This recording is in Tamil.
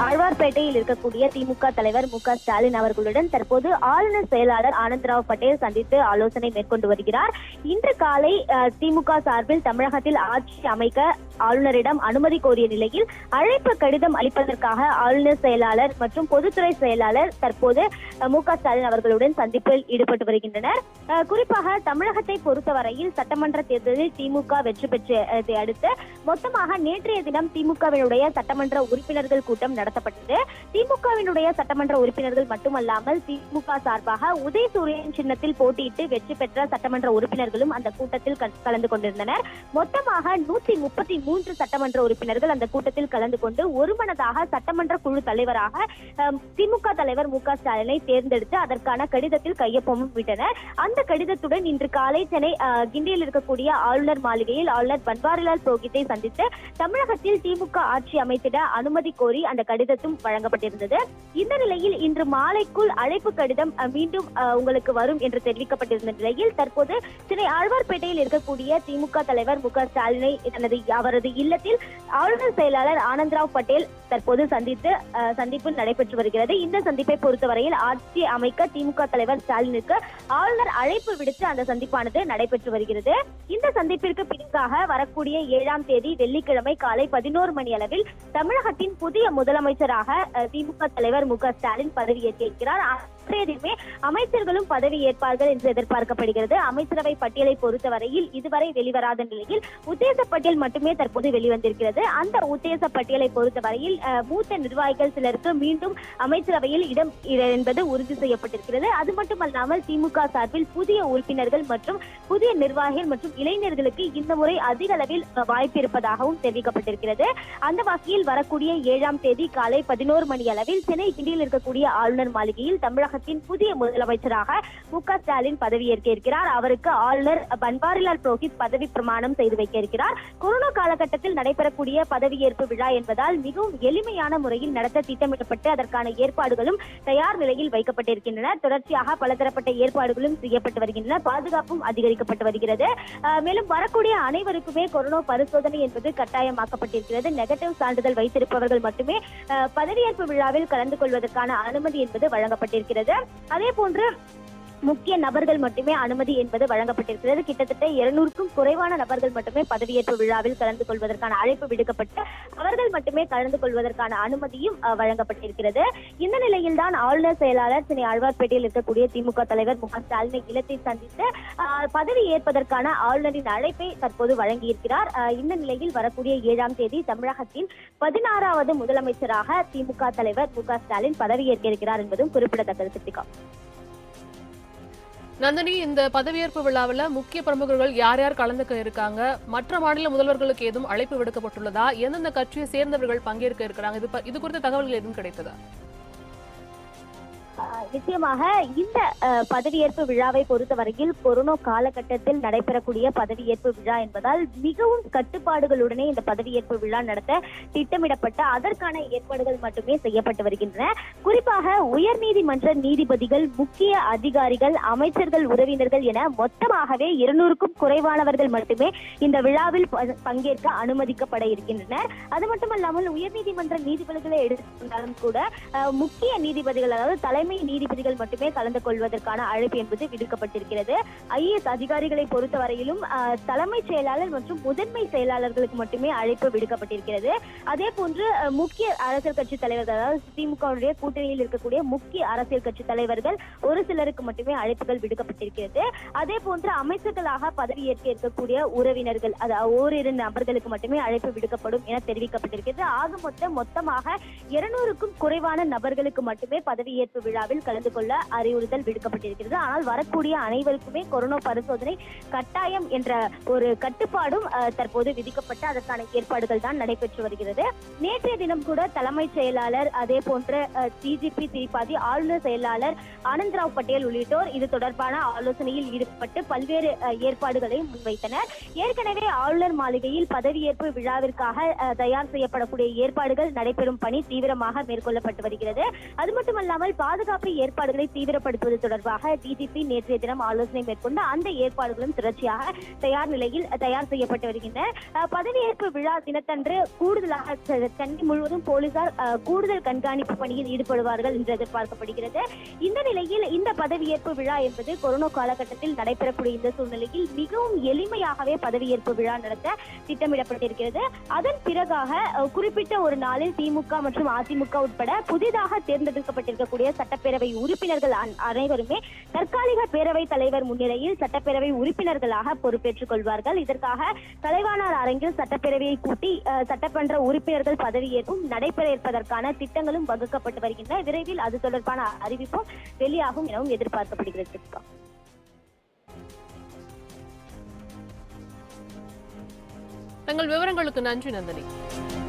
ஆழ்வார்பேட்டையில் இருக்கக்கூடிய திமுக தலைவர் மு க ஸ்டாலின் அவர்களுடன் தற்போது ஆளுநர் செயலாளர் ஆனந்தராவ் பட்டேல் சந்தித்து ஆலோசனை மேற்கொண்டு வருகிறார் இன்று காலை அஹ், திமுக சார்பில் தமிழகத்தில் ஆட்சி அமைக்க ஆளுநரிடம் அனுமதி கோரிய நிலையில் அழைப்பு கடிதம் அளிப்பதற்காக ஆளுநர் செயலாளர் மற்றும் பொதுத்துறை செயலாளர் தற்போது அஹ், மு க ஸ்டாலின் அவர்களுடன் சந்திப்பில் ஈடுபட்டு வருகின்றனர் அஹ், குறிப்பாக தமிழகத்தை பொறுத்தவரையில் சட்டமன்ற தேர்தலில் திமுக வெற்றி பெற்றதை அடுத்து மொத்தமாக நேற்றைய தினம் திமுகவினுடைய சட்டமன்ற உறுப்பினர்கள் கூட்டம் நடத்தப்பட்டது திமுகவினுடைய சட்டமன்ற உறுப்பினர்கள் மட்டுமல்லாமல் திமுக சார்பாக உதயசூரியன் சின்னத்தில் போட்டியிட்டு வெற்றி பெற்ற சட்டமன்ற உறுப்பினர்களும் அந்த கூட்டத்தில் கல- கலந்து கொண்டிருந்தனர் மொத்தமாக நூத்தி முப்பத்தி மூன்று சட்டமன்ற உறுப்பினர்கள் அந்த கூட்டத்தில் கலந்து கொண்டு ஒருமனதாக சட்டமன்ற குழு தலைவராக அஹ், திமுக தலைவர் மு க ஸ்டாலினை தேர்ந்தெடுத்து அதற்கான கடிதத்தில் கையொப்பமும் விட்டனர் அந்த கடிதத்துடன் இன்று காலை சென்னை அஹ், கிண்டியில் இருக்கக்கூடிய ஆளுநர் மாளிகையில் ஆளுநர் பன்வாரிலால் புரோஹித்தை சந்தித்து தமிழகத்தில் திமுக ஆட்சி அமைத்திட அனுமதி கோரி அந்த கடிதத்தும் வழங்கப்பட்டிருந்தது இந்த நிலையில் இன்று மாலைக்குள் அழைப்பு கடிதம் அஹ், மீண்டும் அஹ், உங்களுக்கு வரும் என்று தெரிவிக்கப்பட்டிருந்த நிலையில் தற்போது சென்னை ஆழ்வார்பேட்டையில் இருக்கக்கூடிய திமுக தலைவர் மு க ஸ்டாலினை தனது அவரது இல்லத்தில் ஆளுநர் செயலாளர் ஆனந்தராவ் பட்டேல் தற்போது சந்தித்து அஹ், சந்திப்பு நடைபெற்று வருகிறது இந்த சந்திப்பை பொறுத்தவரையில் ஆட்சி அமைக்க திமுக தலைவர் ஸ்டாலினுக்கு ஆளுநர் அழைப்பு விடுத்து அந்த சந்திப்பானது நடைபெற்று வருகிறது இந்த சந்திப்பிற்கு பிறகாக வரக்கூடிய ஏழாம் தேதி வெள்ளிக்கிழமை காலை பதினோரு மணி அளவில் தமிழகத்தின் புதிய முதலமைச்சராக அஹ், திமுக தலைவர் மு க ஸ்டாலின் பதவியேற்க இருக்கிறார் அன்றைய தினமே அமைச்சர்களும் பதவி ஏற்பார்கள் என்று எதிர்பார்க்கப்படுகிறது அமைச்சரவை பட்டியலை பொறுத்தவரையில் இதுவரை வெளிவராத நிலையில் உத்தேச பட்டியல் மட்டுமே தற்போது வெளிவந்திருக்கிறது அந்த உத்தேச பட்டியலை பொறுத்தவரையில் அஹ், மூத்த நிர்வாகிகள் சிலருக்கு மீண்டும் அமைச்சரவையில் இடம் இ- என்பது உறுதி செய்யப்பட்டிருக்கிறது அது மட்டுமல்லாமல் திமுக சார்பில் புதிய உறுப்பினர்கள் மற்றும் புதிய நிர்வாகிகள் மற்றும் இளைஞர்களுக்கு இந்த முறை அதிக அளவில் அஹ், வாய்ப்பு இருப்பதாகவும் தெரிவிக்கப்பட்டிருக்கிறது அந்த வகையில் வரக்கூடிய ஏழாம் தேதி காலை பதினோரு மணி அளவில் சென்னை கிண்டியில் இருக்கக்கூடிய ஆளுநர் மாளிகையில் தமிழகத்தின் புதிய முதலமைச்சராக மு க ஸ்டாலின் பதவியேற்க இருக்கிறார் அவருக்கு ஆளுநர் பன்வாரிலால் புரோஹித் பதவி பிரமாணம் செய்து வைக்க இருக்கிறார் கொரோனா காலகட்டத்தில் நடைபெறக்கூடிய பதவியேற்பு விழா என்பதால் மிகவும் எளிமையான முறையில் நடத்த திட்டமிடப்பட்டு அதற்கான ஏற்பாடுகளும் தயார் நிலையில் வைக்கப்பட்டிருக்கின்றன தொடர்ச்சியாக பலதரப்பட்ட ஏற்பாடுகளும் செய்யப்பட்டு வருகின்றன பாதுகாப்பும் அதிகரிக்கப்பட்டு வருகிறது அஹ், மேலும் வரக்கூடிய அனைவருக்குமே கொரோனா பரிசோதனை என்பது கட்டாயமாக்கப்பட்டிருக்கிறது நெகட்டிவ் சான்றிதழ் வைத்திருப்பவர்கள் மட்டுமே அஹ், பதவியேற்பு விழாவில் கலந்து கொள்வதற்கான அனுமதி என்பது வழங்கப்பட்டிருக்கிறது அதே போன்று முக்கிய நபர்கள் மட்டுமே அனுமதி என்பது வழங்கப்பட்டிருக்கிறது கிட்டத்தட்ட இருநூறுக்கும் குறைவான நபர்கள் மட்டுமே பதவியேற்பு விழாவில் கலந்து கொள்வதற்கான அழைப்பு விடுக்கப்பட்டு அவர்கள் மட்டுமே கலந்து கொள்வதற்கான அனுமதியும் அஹ், வழங்கப்பட்டிருக்கிறது இந்த நிலையில்தான் ஆளுநர் செயலாளர் சென்னை ஆழ்வார்பேட்டையில் இருக்கக்கூடிய திமுக தலைவர் மு க ஸ்டாலினை இல்லத்தில் சந்தித்து அஹ், பதவி ஏற்பதற்கான ஆளுநரின் அழைப்பை தற்போது வழங்கியிருக்கிறார் அஹ், இந்த நிலையில் வரக்கூடிய ஏழாம் தேதி தமிழகத்தின் பதினாறாவது முதலமைச்சராக திமுக தலைவர் மு க ஸ்டாலின் பதவியேற்க இருக்கிறார் என்பதும் குறிப்பிடத்தக்கது சித்திகா நந்தினி இந்த பதவியேற்பு விழாவில் முக்கிய பிரமுகர்கள் யார் யார் கலந்துக்க இருக்காங்க மற்ற மாநில முதல்வர்களுக்கு ஏதும் அழைப்பு விடுக்கப்பட்டுள்ளதா எந்தெந்த கட்சியை சேர்ந்தவர்கள் பங்கேற்க இருக்கிறாங்க இது ப- இது குறித்த தகவல்கள் எதுவும் கிடைத்ததா ஆஹ் நிச்சயமாக இந்த அஹ், பதவியேற்பு விழாவை பொறுத்தவரையில் கொரோனா காலகட்டத்தில் நடைபெறக்கூடிய பதவியேற்பு விழா என்பதால் மிகவும் கட்டுப்பாடுகளுடனே இந்த பதவியேற்பு விழா நடத்த திட்டமிடப்பட்ட அதற்கான ஏற்பாடுகள் மட்டுமே செய்யப்பட்டு வருகின்றன குறிப்பாக உயர்நீதிமன்ற நீதிபதிகள் முக்கிய அதிகாரிகள் அமைச்சர்கள் உறவினர்கள் என மொத்தமாகவே இருநூறுக்கும் குறைவானவர்கள் மட்டுமே இந்த விழாவில் ப- பங்கேற்க அனுமதிக்கப்பட இருக்கின்றனர் அது மட்டுமல்லாமல் உயர்நீதிமன்ற நீதிபதிகளை எடுத்துக்கொண்டாலும் கூட அஹ், முக்கிய நீதிபதிகள் அதாவது தலைமை நீதிபதிகள் மட்டுமே கலந்து கொள்வதற்கான அழைப்பு என்பது விடுக்கப்பட்டிருக்கிறது ஐஏஎஸ் அதிகாரிகளை பொறுத்தவரையிலும் அஹ், தலைமைச் செயலாளர் மற்றும் முதன்மை செயலாளர்களுக்கு மட்டுமே அழைப்பு விடுக்கப்பட்டிருக்கிறது அதே போன்று அஹ், முக்கிய அரசியல் கட்சி தலைவர்கள் அதாவது திமுகவுடைய கூட்டணியில் இருக்கக்கூடிய முக்கிய அரசியல் கட்சி தலைவர்கள் ஒரு சிலருக்கு மட்டுமே அழைப்புகள் விடுக்கப்பட்டிருக்கிறது அதே போன்று அமைச்சர்களாக பதவியேற்க இருக்கக்கூடிய உறவினர்கள் அதாவது ஓரிரு நபர்களுக்கு மட்டுமே அழைப்பு விடுக்கப்படும் என தெரிவிக்கப்பட்டிருக்கிறது ஆக மொத்தம் மொத்தமாக இருநூறுக்கும் குறைவான நபர்களுக்கு மட்டுமே பதவியேற்பு விழாவில் கலந்து கொள்ள அறிவுறுத்தல் விடுக்கப்பட்டிருக்கிறது ஆனால் வரக்கூடிய அனைவருக்குமே கொரோனா பரிசோதனை கட்டாயம் என்ற ஒரு கட்டுப்பாடும் அஹ், தற்போது விதிக்கப்பட்டு அதற்கான ஏற்பாடுகள் தான் நடைபெற்று வருகிறது நேற்றைய தினம் கூட தலைமைச் செயலாளர் அதே போன்ற டிஜிபி திரிபாதி ஆளுநர் செயலாளர் ஆனந்த்ராவ் பட்டேல் உள்ளிட்டோர் இது தொடர்பான ஆலோசனையில் ஈடுபட்டு பல்வேறு அஹ், ஏற்பாடுகளை முன்வைத்தனர் ஏற்கனவே ஆளுநர் மாளிகையில் பதவியேற்பு விழாவிற்காக அஹ், தயார் செய்யப்படக்கூடிய ஏற்பாடுகள் நடைபெறும் பணி தீவிரமாக மேற்கொள்ளப்பட்டு வருகிறது அது மட்டுமல்லாமல் பாதுகாப்பு பாதுகாப்பு ஏற்பாடுகளை தீவிரப்படுத்துவது தொடர்பாக டிஜிபி நேற்றைய தினம் ஆலோசனை மேற்கொண்டு அந்த ஏற்பாடுகளும் தொடர்ச்சியாக தயார் நிலையில் தயார் செய்யப்பட்டு வருகின்றன அஹ், பதவியேற்பு விழா தினத்தன்று கூடுதலாக செ- சென்னை முழுவதும் போலீசார் அஹ், கூடுதல் கண்காணிப்பு பணியில் ஈடுபடுவார்கள் என்று எதிர்பார்க்கப்படுகிறது இந்த நிலையில் இந்த பதவியேற்பு விழா என்பது கொரோனா காலகட்டத்தில் நடைபெறக்கூடிய இந்த சூழ்நிலையில் மிகவும் எளிமையாகவே பதவியேற்பு விழா நடத்த திட்டமிடப்பட்டிருக்கிறது அதன் பிறகாக அஹ், குறிப்பிட்ட ஒரு நாளில் திமுக மற்றும் அதிமுக உட்பட புதிதாக தேர்ந்தெடுக்கப்பட்டிருக்கக்கூடிய சட்டப்பேரவை உறுப்பினர்கள் அன்- அனைவருமே தற்காலிக பேரவைத் தலைவர் முன்னிலையில் சட்டப்பேரவை உறுப்பினர்களாக பொறுப்பேற்றுக் கொள்வார்கள் இதற்காக தலைவானார் அரங்கில் சட்டப்பேரவையை கூட்டி அஹ், சட்டமன்ற உறுப்பினர்கள் பதவியேற்பும் நடைபெற இருப்பதற்கான திட்டங்களும் வகுக்கப்பட்டு வருகின்றன விரைவில் அது தொடர்பான அறிவிப்பும் வெளியாகும் எனவும் எதிர்பார்க்கப்படுகிறது சித்கா. தங்கள் விவரங்களுக்கு நன்றி நந்தினி